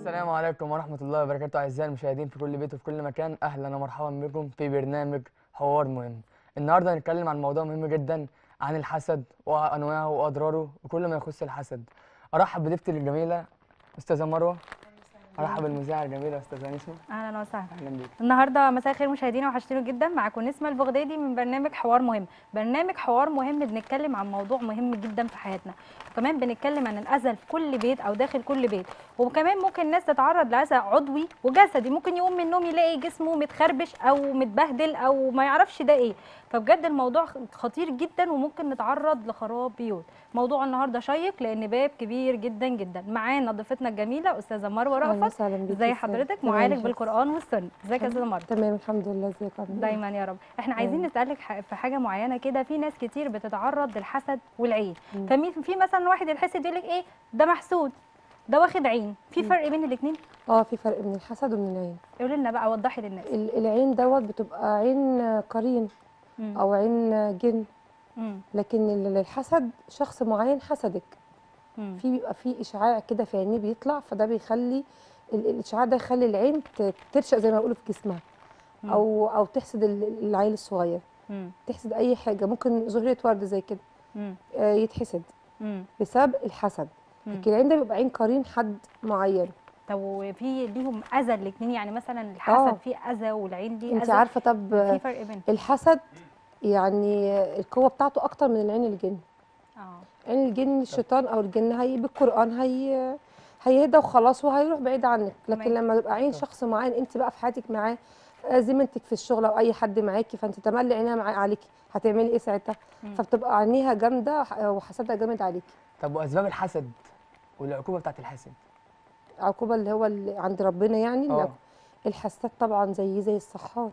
السلام عليكم ورحمة الله وبركاته أعزائي المشاهدين في كل بيت وفي كل مكان أهلا ومرحبا بكم في برنامج حوار مهم النهاردة هنتكلم عن موضوع مهم جدا عن الحسد وأنواعه وأضراره وكل ما يخص الحسد أرحب بضيفتي الجميلة أستاذة مروة أرحب بالمذيعة الجميلة أستاذة نسمة اهلا وسهلا أهلا بيك النهارده مساء الخير مشاهدينا وحشتينه جدا معاكم نسمه البغدادي من برنامج حوار مهم برنامج حوار مهم بنتكلم عن موضوع مهم جدا في حياتنا وكمان بنتكلم عن الاذى في كل بيت او داخل كل بيت وكمان ممكن الناس تتعرض لاذى عضوي وجسدي ممكن يقوم من النوم يلاقي جسمه متخربش او متبهدل او ما يعرفش ده ايه فبجد الموضوع خطير جدا وممكن نتعرض لخراب بيوت موضوع النهارده شيق لان باب كبير جدا جدا معانا ضيفتنا الجميله استاذه مروه اهلا رأفت وسهلا بيكي ازي يا حضرتك أستاذ. معالج تمام. بالقران والسنه ازيك يا استاذه مروه تمام الحمد لله ازيك يا عم دايما يا رب احنا عايزين نسالك ح- في حاجه معينه كده في ناس كتير بتتعرض للحسد والعين مم. فمي في مثلا واحد الحسد يقول لك ايه ده محسود ده واخد عين في فرق بين الاثنين اه في فرق بين الحسد ومن العين قولي لنا بقى وضحي للناس ال- العين دوت بتبقى عين قرين مم. او عين جن مم. لكن ال- الحسد شخص معين حسدك مم. في بيبقى في اشعاع كده في عينيه بيطلع فده بيخلي ال- الاشعاع ده يخلي العين ت- ترشق زي ما بيقولوا في جسمها مم. او او تحسد ال- العيل الصغير مم. تحسد اي حاجه ممكن زهريه ورد زي كده مم. آه، يتحسد مم. بسبب الحسد مم. لكن العين ده بيبقى عين قرين حد معين طب وفي ليهم اذى الاثنين يعني مثلا آه. الحسد فيه اذى والعين دي انت اذى عارفه طب في فرق بينهم الحسد يعني القوه بتاعته اكتر من العين الجن اه عين الجن الشيطان او الجن هي بالقران هي هيهدى وخلاص وهيروح بعيد عنك لكن تمام. لما يبقى عين شخص معين انت بقى في حياتك معاه آه، زميلتك في الشغل او اي حد معاكي فانت تملي عينيها معاه عليكي هتعملي ايه ساعتها مم. فبتبقى عينيها جامده وحسدها جامد عليكي طب وأسباب الحسد والعقوبة بتاعت الحسد عقوبه اللي هو اللي عند ربنا يعني اللي اه الحساد طبعا زي زي السحار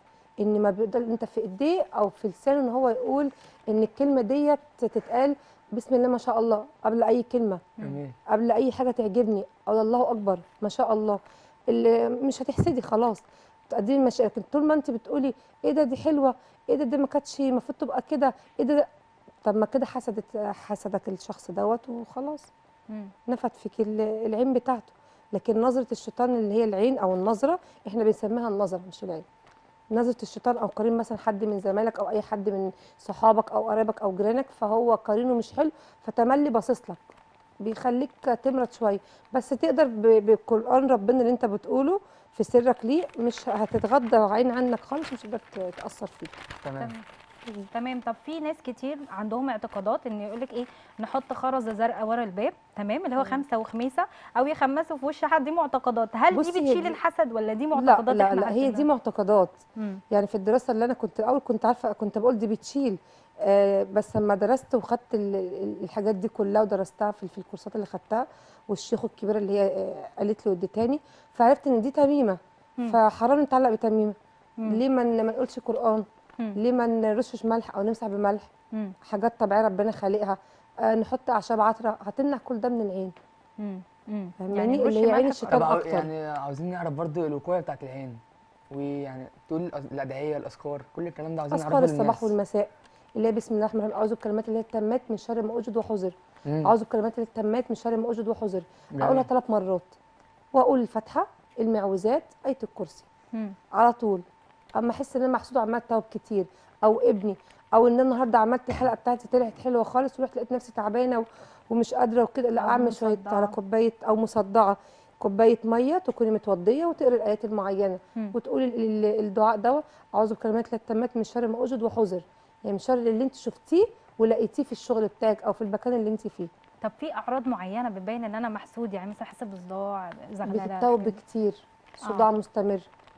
ان ما بيقدر انت في ايديه او في لسانه ان هو يقول ان الكلمه ديت تتقال بسم الله ما شاء الله قبل اي كلمه جميل قبل اي حاجه تعجبني او الله اكبر ما شاء الله اللي مش هتحسدي خلاص تقدمي المشاعر لكن طول ما انت بتقولي ايه ده دي حلوه ايه ده دي ما كانتش المفروض تبقى كده ايه ده, ده طب ما كده حسدت حسدك الشخص دوت وخلاص مم. نفت فيك ال- العين بتاعته لكن نظرة الشيطان اللي هي العين أو النظرة إحنا بنسميها النظرة مش العين نظرة الشيطان أو قرين مثلا حد من زمايلك أو أي حد من صحابك أو قرايبك أو جيرانك فهو قرينه مش حلو فتملي باصص لك بيخليك تمرض شوية بس تقدر ب- بقرآن ربنا اللي أنت بتقوله في سرك ليه مش هتتغضى عين عنك خالص مش هتقدر ت- تأثر فيك تمام تمام تمام طب في ناس كتير عندهم اعتقادات ان يقول لك ايه نحط خرزه زرقاء ورا الباب تمام اللي هو خمسه وخميسه او يخمسوا في وش حد دي معتقدات هل بصي دي هي بتشيل دي- الحسد ولا دي لا معتقدات لا احنا لا هي دي حاطينها؟ معتقدات مم. يعني في الدراسه اللي انا كنت الاول كنت عارفه كنت بقول دي بتشيل آه بس لما درست وخدت ال- ال- الحاجات دي كلها ودرستها في, في الكورسات اللي خدتها والشيخ الكبيره اللي هي آه قالت لي وديتاني فعرفت ان دي تميمه مم. فحرام نتعلق بتميمه مم. ليه ما ن- ما نقولش قران مم. ليه ما نرشش ملح او نمسح بملح مم. حاجات طبيعيه ربنا خالقها آه نحط اعشاب عطره هتمنع كل ده من العين مم. مم. فاهماني نرش اللي هي عين ملح في الشيطان طب عاو- اكتر يعني عاوزين نعرف برضو الوقاية بتاعت العين ويعني تقول الأز- الأدعية الأذكار كل الكلام ده عاوزين اذكار نعرفه الصباح للناس والمساء اللي هي بسم الله الرحمن الرحيم اعوذ بكلمات الله التامات من شر ما اوجد وحذر مم. اعوذ بكلمات الله التامات من شر ما اوجد وحذر جميل. اقولها ثلاث مرات واقول الفاتحه المعوذات ايه الكرسي مم. على طول اما احس ان انا محسوده عمال توب كتير او ابني او ان انا النهارده عملت الحلقه بتاعتي طلعت حلوه خالص ورحت لقيت نفسي تعبانه و- ومش قادره وكده لا أو اعمل شويه مصدعة. على كوبايه او مصدعه كوبايه ميه تكوني متوضيه وتقري الايات المعينه مم. وتقولي ال- ال- الدعاء ده اعوذ بكلمات الله التامات من شر ما اوجد وحذر يعني من شر اللي انت شفتيه ولقيتيه في الشغل بتاعك او في المكان اللي انت فيه طب في اعراض معينه بتبين ان انا محسود يعني مثلا حاسه بصداع زغلله بتتوب الحاجات دي. كتير صداع مستمر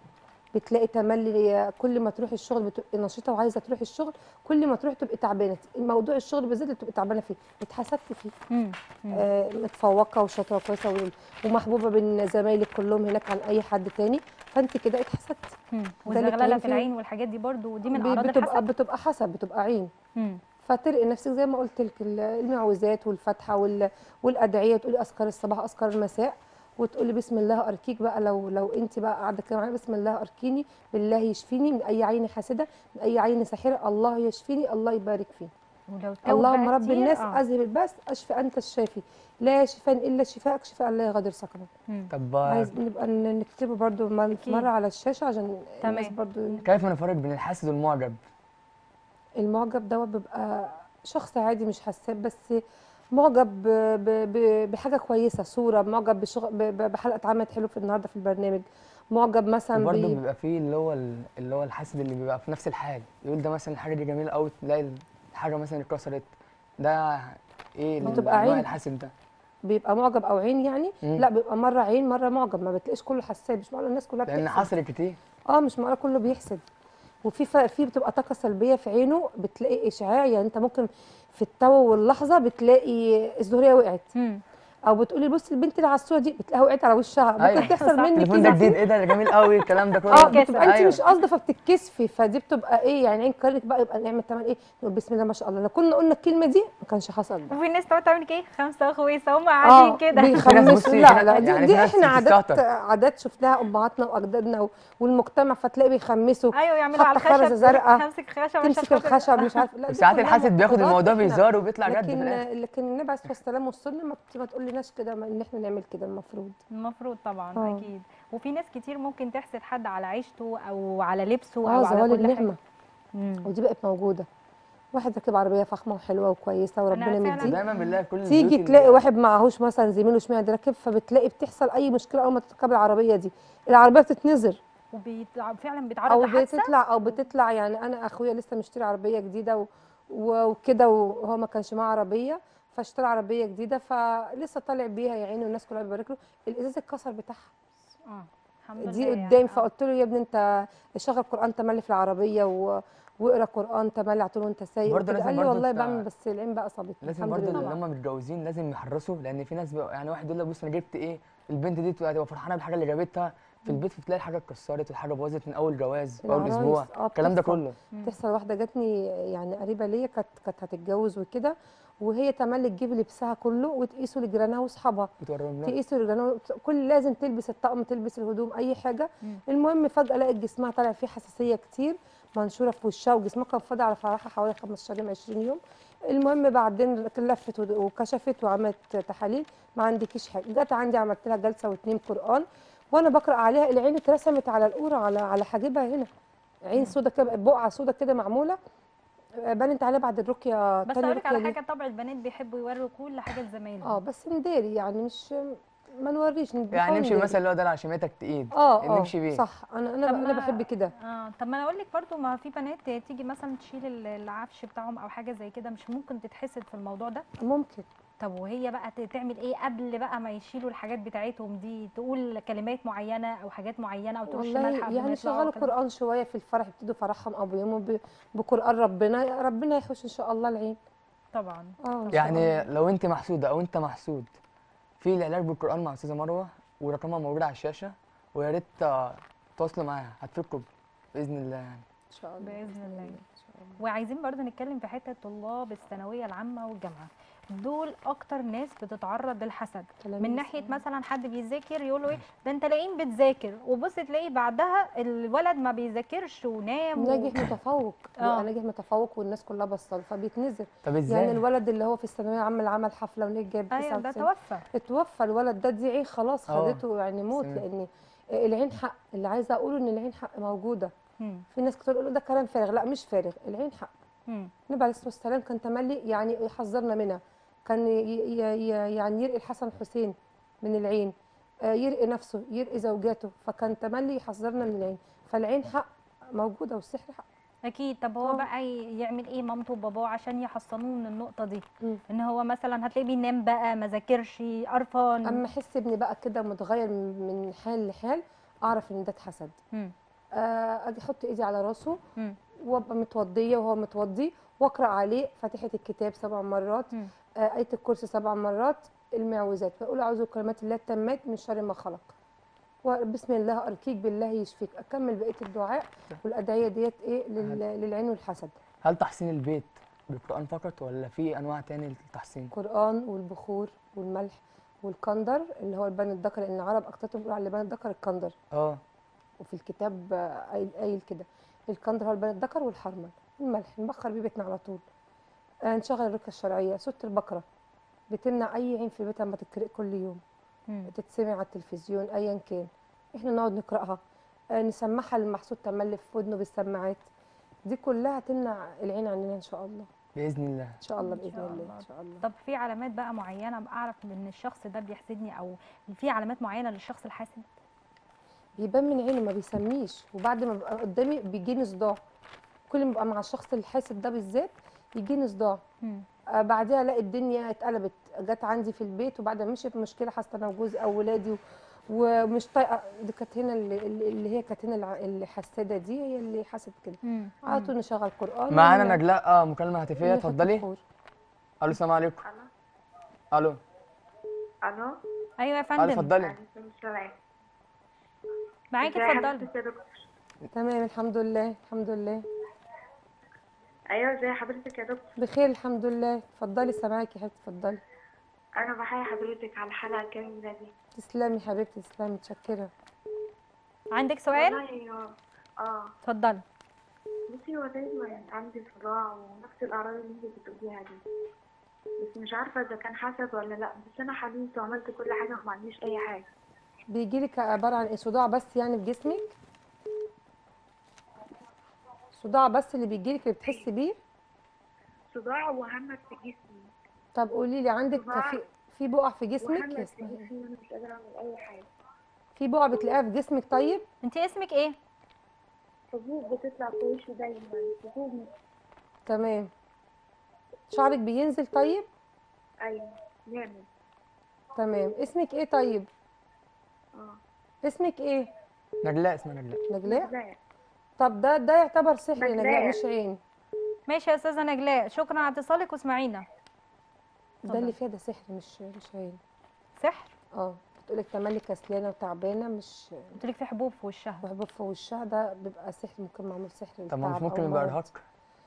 بتلاقي تملي كل ما تروحي الشغل بتبقي نشيطه وعايزه تروحي الشغل كل ما تروحي تبقي تعبانه موضوع الشغل بالذات اللي بتبقي تعبانه فيه اتحسدتي فيه مم. مم. آه متفوقه وشاطره وكويسه وال- ومحبوبه بين زمايلك كلهم هناك عن اي حد تاني فانت كده اتحسدتي مم. ده اللي والزغلله كان في فيه. العين والحاجات دي برضو دي من ب- اعراض بتبقى الحسد بتبقى حسب بتبقى عين مم. فترقي نفسك زي ما قلت لك ال- المعوذات والفاتحه وال- والادعيه تقولي اذكار الصباح اذكار المساء وتقولي بسم الله اركيك بقى لو لو انت بقى قاعده كده معايا بسم الله اركيني بالله يشفيني من اي عين حاسده من اي عين ساحره الله يشفيني الله يبارك فيه ولو تاوب اللهم بقى رب كتير، الناس آه. اذهب الباس اشفى انت الشافي لا شفاء الا شفاءك شفاء لا يغادر سقما مم. طب عايز نبقى ن- نكتبه برضو مر- أكيد. مره على الشاشه عشان تمام. الناس برضو كيف نفرق بين الحاسد والمعجب المعجب دوت بيبقى شخص عادي مش حساب بس معجب ب- ب- ب- بحاجه كويسه صوره معجب بشغل ب- ب- بحلقه عملت حلو في النهارده في البرنامج معجب مثلا وبرضه بي- بيبقى فيه اللي هو ال- اللي هو الحاسد اللي بيبقى في نفس الحال يقول ده مثلا الحاجه دي جميله قوي تلاقي الحاجه مثلا اتكسرت ده ايه ال- بتبقى نوع عين. الحاسد ده بيبقى معجب او عين يعني مم. لا بيبقى مره عين مره معجب ما بتلاقيش كله حساب مش معقوله الناس كلها لان بتحسد حصل كتير اه مش معقوله كله بيحسد وفي ف... في بتبقى طاقه سلبيه في عينه بتلاقي اشعاع يعني انت ممكن في التو واللحظه بتلاقي الزهريه وقعت مم. او بتقولي بصي البنت اللي على الصوره دي بتلاقيها وقعت على وشها ممكن أيوة. تحصل صح. منك التليفون ده كده جديد ايه ده ده جميل قوي الكلام ده كله اه كسر. بتبقى انت أيوة. مش قاصده فبتتكسفي فدي بتبقى ايه يعني عين كارك بقى يبقى نعمل تمام ايه نقول بسم الله ما شاء الله لو كنا قلنا الكلمه دي ما كانش حصل ده وفي ناس تقعد تعمل ايه خمسه اخويسه هم قاعدين كده بيخمسوا بصي، في لا ناس- لا دي, يعني دي في ناس احنا عادات بتستهتر. عادات شفناها امهاتنا واجدادنا و- والمجتمع فتلاقي بيخمسوا ايوه يعملوا على حتى خرزة الخشب زرقاء، همسك خشب تمسك الخشب مش عارف لا دي ساعات كلها الحاسد بياخد معتقدات الموضوع إحنا. بهزار وبيطلع جد في لكن الاخر لكن النبي عليه الصلاه والسلام والسنه ما ما تقولناش كده ما- ان احنا نعمل كده المفروض المفروض طبعا آه. اكيد وفي ناس كتير ممكن تحسد حد على عيشته او على لبسه اه او على زوال كل حاجه النعمه مم. ودي بقت موجوده واحد راكب عربيه فخمه وحلوه وكويسه وربنا فعلاً مديه دايما بنلاقي كل تيجي البيوت تلاقي اللي- واحد معهوش مثلا زميله اشمعنى راكب فبتلاقي بتحصل اي مشكله اول ما تركب العربيه دي العربيه بتتنزل وبيتع... فعلا بيتعرض او لحادثه بتطلع او بتطلع يعني انا اخويا لسه مشتري عربيه جديده و- و- وكده وهو ما كانش معاه عربيه فاشترى عربيه جديده فلسه طالع بيها يا عيني والناس كلها بتبارك له الازاز اتكسر بتاعها اه الحمد دي لله قدام يعني. آه. فقلت له يا ابني انت شغل قران تملي في العربيه و... واقرا قران تملي على طول وانت سايق برضه وكده. لازم قال لي برضه والله انت- بعمل بس العين بقى صابتني لازم الحمد برضه لله اللي هم متجوزين لازم يحرصوا لان في ناس بقى يعني واحد يقول لك بص انا جبت ايه البنت دي تبقى تبقى فرحانه بالحاجه اللي جابتها في البيت تلاقي الحاجه اتكسرت والحاجه باظت من اول جواز اول العرايس، اسبوع اه الكلام ده بتحصل. كله تحصل واحده جاتني يعني قريبه ليا كانت كانت هتتجوز وكده وهي تملي تجيب لبسها كله وتقيسه لجيرانها واصحابها بتوريهم لها تقيسه لجيرانها كل لازم تلبس الطقم تلبس الهدوم اي حاجه مم. المهم فجاه لقيت جسمها طالع فيه حساسيه كتير منشوره في وشها وجسمها كان فاضي على فرحها حوالي 15 يوم 20 يوم المهم بعدين لفت ود- وكشفت وعملت تحاليل ما عندكيش حاجه جت عندي عملت لها جلسه واتنين قران وانا بقرا عليها العين اترسمت على القوره على على حاجبها هنا عين سودا كده بقعه سودا كده معموله آه، بانت عليها بعد الرقيه بس تاني اقول لك رقيه على دي. حاجه طبع البنات بيحبوا يوروا كل حاجه لزمايلهم اه بس نداري يعني مش ما نوريش يعني بنحاول نمشي نداري. مثلا اللي هو ده عشان شميتك تقيل اه اه نمشي بيه صح انا انا طب انا ما- بحب كده اه طب ما انا اقول لك برضو ما في بنات تيجي مثلا تشيل ال- العفش بتاعهم او حاجه زي كده مش ممكن تتحسد في الموضوع ده ممكن طب وهي بقى ت- تعمل ايه قبل بقى ما يشيلوا الحاجات بتاعتهم دي تقول كلمات معينه او حاجات معينه او ترش والله ملح قبل ما يعني يطلعوا شغلوا وكده؟ قران شويه في الفرح يبتدوا فرحهم او بيومهم ب- بقران ربنا ربنا يحوش ان شاء الله العين طبعا اه إن شاء يعني الله. لو انت محسوده او انت محسود في العلاج بالقران مع استاذه مروه ورقمها موجود على الشاشه ويا ريت آه، تواصلوا معاها هتفيدكم باذن الله يعني ان شاء الله باذن الله وعايزين برضه نتكلم في حته طلاب الثانويه العامه والجامعه دول اكتر ناس بتتعرض للحسد من تلاميذ، ناحيه آه. مثلا حد بيذاكر يقول له ايه ده انت لاقين بتذاكر وبص تلاقي بعدها الولد ما بيذاكرش ونام و... ناجح متفوق آه. بيبقى ناجح متفوق والناس كلها بصله فبيتنزل طب يعني ازاي الولد اللي هو في الثانويه العامه اللي عمل حفله ونجح جاب ايوه ده 99 توفى اتوفى الولد ده دي عين خلاص اه. خدته يعني موت سمعت. لان العين حق اللي عايزه اقوله ان العين حق موجوده مم. في ناس كتير يقولوا ده كلام فارغ لا مش فارغ العين حق مم. النبي عليه الصلاه والسلام كان تملي يعني يحذرنا منها كان ي- ي- ي- يعني يرقي الحسن حسين من العين آه، يرقي نفسه يرقي زوجاته فكان تملي يحذرنا من العين فالعين حق موجوده والسحر حق اكيد طب هو آه. بقى ي- يعمل ايه مامته وباباه عشان يحصنوه من النقطه دي مم. ان هو مثلا هتلاقيه بينام بقى ما ذاكرش قرفان اما احس ابني بقى كده متغير من من حال لحال اعرف ان ده اتحسد مم. آه، اجي احط ايدي على راسه مم. وابقى متوضيه وهو متوضي واقرا عليه فاتحه الكتاب سبع مرات مم. آه، ايه الكرسي سبع مرات المعوذات بقول اعوذ بكلمات الله التامات من شر ما خلق وبسم الله اركيك بالله يشفيك اكمل بقيه الدعاء والادعيه ديت ايه لل- للعين والحسد هل تحسين البيت بالقران فقط ولا في انواع تاني للتحسين القران والبخور والملح والكندر اللي هو البان الذكر لان العرب اكترتهم بيقولوا على البان الذكر الكندر اه وفي الكتاب آه، قايل قايل كده الكندر هو البان الذكر والحرمل الملح نبخر بيه بيتنا على طول آه، نشغل الرقيه الشرعيه سوره البقره بتمنع اي عين في بيتها ما تتقرأ كل يوم مم. تتسمع على التلفزيون ايا كان احنا نقعد نقراها آه، نسمعها للمحسود تملي في ودنه بالسماعات دي كلها تمنع العين عننا ان شاء الله باذن الله ان شاء الله إن باذن شاء الله الله. ان شاء الله طب في علامات بقى معينه اعرف ان الشخص ده بيحسدني او في علامات معينه للشخص الحاسد بيبان من عينه ما بيسميش وبعد ما ببقى قدامي بيجيني صداع كل ما ببقى مع الشخص الحاسد ده بالذات يجيني صداع مم. آه، بعدها الاقي الدنيا اتقلبت جت عندي في البيت وبعد ما مشيت مشكله حاسه انا وجوزي او ولادي و- ومش طايقه دي كانت هنا اللي, اللي هي كانت هنا الع- اللي حساده دي هي اللي حست كده مم. على طول نشغل قران معانا ون- نجلاء اه مكالمه هاتفيه ونحط اتفضلي الخور. الو السلام عليكم الو الو الو ايوه يا الو فندم اتفضلي عليكم السلام معاكي ازي اتفضلي حضرتك يا دكتور تمام الحمد لله الحمد لله ايوه ازي حضرتك يا دكتور بخير الحمد لله اتفضلي سامعاكي يا حبيبتي اتفضلي انا بحيي حضرتك على الحلقه الجميله دي تسلمي حبيبتي تسلمي متشكره عندك سؤال والله اه اه اتفضلي بصي هو دايما عندي صداع ونفس الاعراض اللي انت بتقوليها دي بس مش عارفه اذا كان حسد ولا لا بس انا حللت وعملت كل حاجه وما عنديش اي حاجه بيجي لك عباره عن ايه صداع بس يعني في جسمك صداع بس اللي بيجي لك اللي بتحسي بيه صداع وهمك في جسمي طب قولي لي عندك صداع في في بقع في جسمك وهمك في اسمها إيه؟ جسمي وانا مش قادره اعمل اي حاجه في بقع بتلاقيها في جسمك طيب انت اسمك ايه حبوب بتطلع في وشي دايما حبوب تمام شعرك بينزل طيب ايوه جامد تمام اسمك ايه طيب اه اسمك ايه نجلاء اسمها نجلاء نجلاء لا طب ده ده يعتبر سحر يا نجلاء نجلاء. مش عين ماشي يا استاذه نجلاء شكرا على اتصالك واسمعينا ده اللي فيها ده سحر مش مش عين سحر اه بتقولك تملي كسلانه وتعبانه مش قلت لك في حبوب في وشها وحبوب في وشها ده بيبقى سحر ممكن معمول سحر طب ما مش للتعب ممكن أو يبقى مرض. ارهاق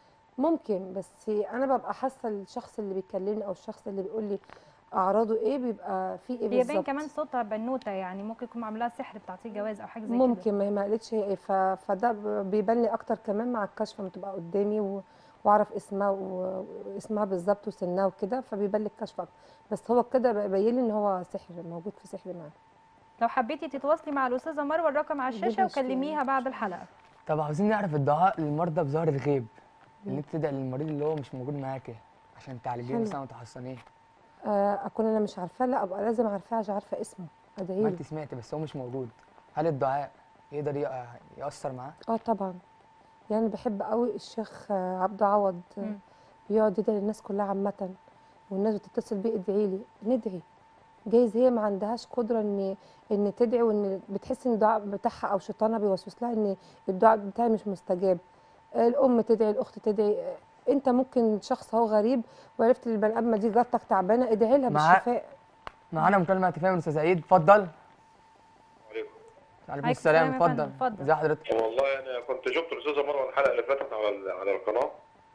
ممكن بس انا ببقى حاسه الشخص اللي بيكلمني او الشخص اللي بيقول لي اعراضه ايه بيبقى في ايه بيبان بالظبط كمان صوتها بنوته يعني ممكن يكون عاملاها سحر بتعطيه جواز او حاجه زي كده ممكن ما هي ما قالتش هي ايه ف... فده ب- بيبان لي اكتر كمان مع الكشف لما تبقى قدامي و... واعرف اسمها و... واسمها بالظبط وسنها وكده فبيبان لي الكشف اكتر بس هو كده باين لي ان هو سحر موجود في سحر معاه لو حبيتي تتواصلي مع الاستاذه مروه الرقم على ربنا الشاشه يشفيها. وكلميها بعد الحلقه طب عاوزين نعرف الدعاء للمرضى بظهر الغيب اللي انت تدعي للمريض اللي هو مش موجود معاكي عشان تعالجيه حلو. مثلا وتحصنيه آه اكون انا مش عارفاه لا ابقى لازم عارفاه عشان عارفه اسمه ادعي ما له انت سمعتي بس هو مش موجود هل الدعاء يقدر يأ- يأثر معاه اه طبعا يعني بحب قوي الشيخ آه، عبد عوض آه، مم. بيقعد يدعي للناس كلها عامة والناس بتتصل بيه ادعي لي ندعي جايز هي ما عندهاش قدرة ان ان تدعي وان بتحس ان الدعاء بتاعها او شيطانها بيوسوس لها ان الدعاء بتاعي مش مستجاب آه، الام تدعي الاخت تدعي آه، انت ممكن شخص هو غريب وعرفت ان البني ادمه دي جارتك تعبانه ادعي لها مع- بالشفاء معانا مكالمة هاتفية من أستاذ عيد اتفضل عليكم عليكم عليكم السلام السلام يا فندم، اتفضل اتفضل. ازي حضرتك والله انا كنت شفت الاستاذه مروه الحلقه اللي فاتت على ال- على القناه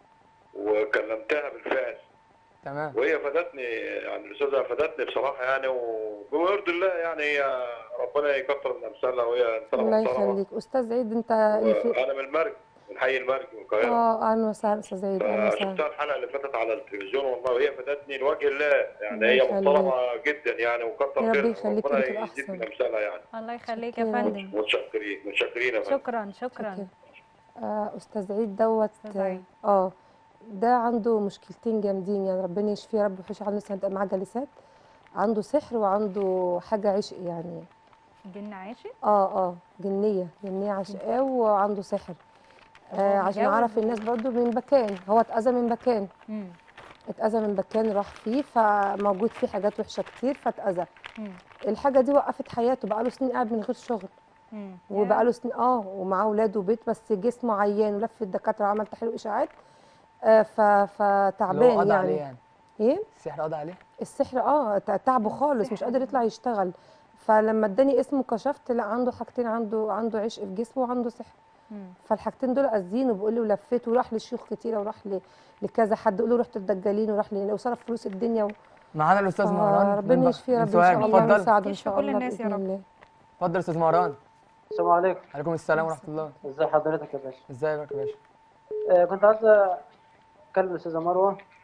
وكلمتها بالفعل تمام وهي فادتني يعني الاستاذه فادتني بصراحه يعني وبيرضي الله يعني هي ربنا يكثر من امثالها وهي انسانه الله محترمه يخليك استاذ عيد انت اللي في وانا من المرج من حي المرج من القاهره اه اهلا وسهلا استاذ عيد اهلا وسهلا فشفتها الحلقه اللي فاتت على التلفزيون والله وهي فادتني لوجه الله يعني الله هي يخليك. محترمه جدا يعني وكثر يا رب خيرها يخليك ربنا وتبقى يزيد أحسن. من امثالها يعني الله يخليك يا شكراً. فندم متشكرين متشكرين يا فندم شكرا شكرا شكرا. آه استاذ عيد دوت أستاذ عيد. اه ده عنده مشكلتين جامدين يعني ربنا يشفيه يا رب ويحوش عنه لسه معاه جلسات عنده سحر وعنده حاجه عشق يعني جن عاشق اه اه جنيه جنيه عشقاه وعنده سحر طب آه هو عشان متجوز اعرف الناس برضو من مكان هو اتاذى من مكان مم. اتاذى من مكان راح فيه فموجود فيه حاجات وحشه كتير فاتاذى مم. الحاجه دي وقفت حياته بقاله سنين قاعد من غير شغل مم. وبقى له سنين اه ومعاه اولاده وبيت بس جسمه عيان ولف الدكاتره وعمل تحليل اشاعات آه ف اللي هو فتعبان قضى عليه يعني يعني ايه السحر قضى عليه السحر اه ت- تعبه خالص مش قادر يطلع يشتغل فلما اداني اسمه كشفت لا عنده حاجتين عنده عنده عشق في جسمه وعنده سحر مم. فالحاجتين دول قاسيين وبيقول لي ولفيت وراح لشيوخ كتيره وراح ل- لكذا حد يقول له رحت الدجالين وراح ل- وصرف فلوس الدنيا و... معانا الأستاذ مهران ربنا من ب- يشفيه يا من رب ان شاء سوهاج الله اتفضل ويساعده ان يشفي شاء كل الله الناس يا باذن رب. الله اتفضل يا أستاذ مهران السلام عليكم عليكم السلام ورحمة الله ازي حضرتك يا باشا ازيك يا باشا آه كنت عايز اكلم الاستاذه مروه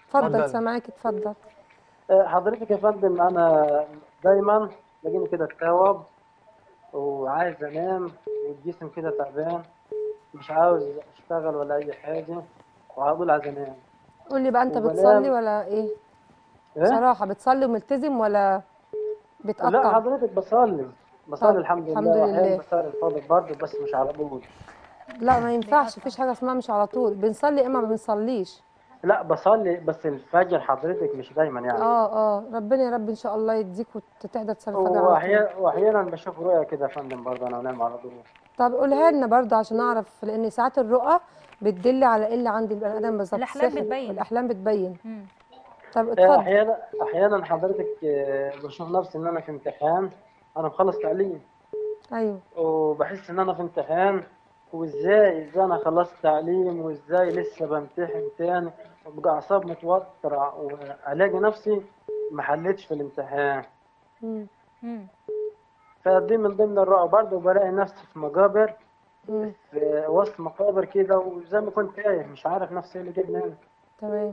اتفضل اتفضل. سامعاك اتفضل آه، حضرتك يا فندم انا دايما بلاقيني كده اتوب وعايز انام والجسم كده تعبان مش عاوز اشتغل ولا اي حاجه وعلى طول عايز انام قول لي بقى انت وبنام. بتصلي ولا ايه إيه؟ بصراحه بتصلي وملتزم ولا لا بتقطع حضرتك بصلي طب، بصلي الحمد الحمد لله لله. واحيانا بصلي الفاضل برضه بس مش على طول لا ما ينفعش مفيش حاجه اسمها مش على طول بنصلي اما ما بنصليش لا بصلي بس الفجر حضرتك مش دايما يعني اه اه ربنا يا رب ان شاء الله يديك وتحضر تصلي الفجر على طول واحيانا واحيانا بشوف رؤيا كده يا فندم برضه انا انام على طول طب قولها لنا برضه عشان اعرف لان ساعات الرؤى بتدل على ايه اللي عند البني ادم بالظبط الأحلام سحر. بتبين. الاحلام بتبين مم. طب آه، اتفضل احيانا احيانا حضرتك آه، بشوف نفسي ان انا في امتحان انا مخلص تعليم ايوه وبحس ان انا في امتحان وازاي ازاي انا خلصت تعليم وازاي لسه بمتحن تاني وبقى اعصاب متوترة والاقي نفسي ما حلتش في الامتحان مم. مم. فدي من ضمن الرؤى برضه بلاقي نفسي في مقابر مم. في وسط مقابر كده وزي ما كنت تايه مش عارف نفسي إيه اللي جابني هنا تمام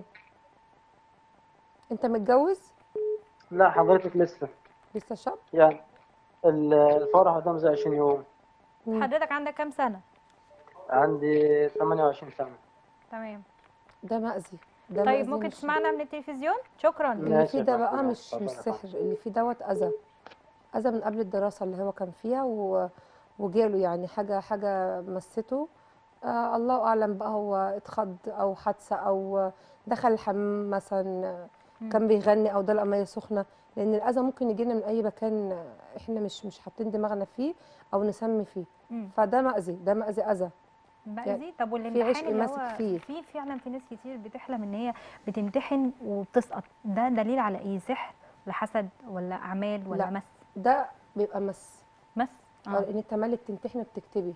انت متجوز لا حضرتك لسه لسه شاب يعني ال- الفرح قدام زي 20 يوم مم. حضرتك عندك كام سنه عندي 28 سنة تمام ده مأذي ده طيب مأذي ممكن مش- تسمعنا من التلفزيون شكرا اللي ماشي فيه يا ده فندم، بقى مش اتفضل مش يا فندم. سحر اللي فيه دوت أذى أذى من قبل الدراسة اللي هو كان فيها و... وجاله يعني حاجة حاجة مسته آه الله أعلم بقى هو اتخض أو حادثة أو دخل الحمام مثلا كان بيغني أو دلق مية سخنة لأن الأذى ممكن يجينا من أي مكان إحنا مش مش حاطين دماغنا فيه أو نسمي فيه مم. فده مأذي ده مأذي أذى مأذي طب في والامتحان عشق اللي ماسك هو فيه. في فعلا في ناس كتير بتحلم ان هي بتمتحن وبتسقط ده دليل على ايه سحر ولا حسد ولا اعمال ولا لا. مس ده بيبقى مس مس اه اه لان انت مالك تمتحني وبتكتبي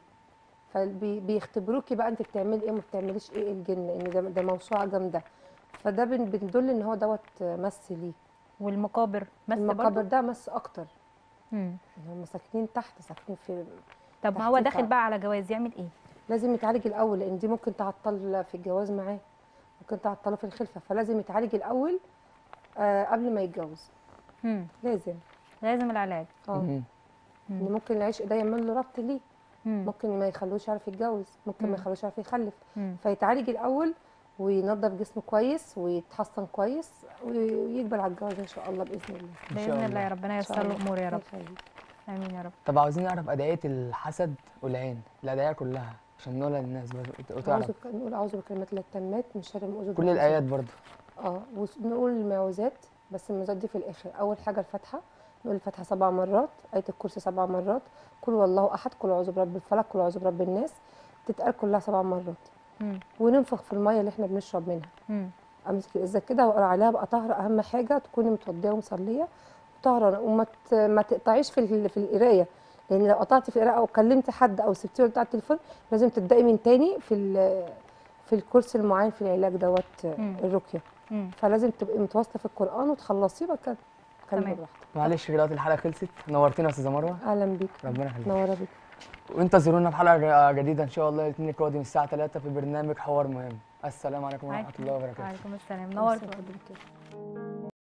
فبيختبروكي بقى انت بتعملي ايه وما بتعمليش ايه الجن لان ده, ده موسوعه جامده فده بن- بندل ان هو دوت مس ليه والمقابر مس المقابر برضه ده مس اكتر مم. هم ساكنين تحت ساكنين في طب ما هو تحت داخل الأرض. بقى على جواز يعمل ايه لازم يتعالج الاول لان دي ممكن تعطل في الجواز معاه ممكن تعطله في الخلفه فلازم يتعالج الاول آه قبل ما يتجوز مم. لازم لازم العلاج اه مم. ان ممكن العشق ده يعمل له ربط ليه مم. ممكن ما يخلوش يعرف يتجوز ممكن مم. ما يخلوش يعرف يخلف مم. فيتعالج الاول وينظف جسمه كويس ويتحسن كويس ويقبل على الجواز ان شاء الله باذن الله إن شاء باذن الله الله. يا ربنا إن شاء ييسر الله. الامور يا رب الله يخليك. امين يا رب طب عاوزين نعرف أدعية الحسد والعين الأدعية كلها عشان نقولها للناس بس وتعرف أعوذ بك- نقول اعوذ بكلمات الله التامات من شر ما اوجد كل الآيات برضو اه ونقول المعوذات بس المعوذات دي في الاخر اول حاجه الفاتحه نقول الفاتحه سبع مرات ايه الكرسي سبع مرات قل هو الله احد قل اعوذ برب الفلق قل اعوذ برب الناس تتقال كلها سبع مرات مم. وننفخ في الميه اللي احنا بنشرب منها مم. امسك الازازه كده واقرا عليها بقى طاهره اهم حاجه تكوني متوضيه ومصليه طاهره وما ت- ما تقطعيش في ال- في القرايه لان لو قطعتي في القراءه او كلمتي حد او سبتيه بتاع التليفون لازم تبداي من تاني في ال- في الكورس المعين في العلاج دوت مم. الرقيه مم. فلازم تبقي متواصله في القران وتخلصيه بقى كده تكلمي تمام. براحتك معلش دلوقتي الحلقة خلصت نورتينا يا أستاذة مروة اهلا بيك ربنا يخليك نوره بيك وانتظرونا في حلقة جديدة إن شاء الله الاثنين القادم الساعة 3 في برنامج حوار مهم السلام عليكم ورحمة الله وبركاته وعليكم السلام نورت نورت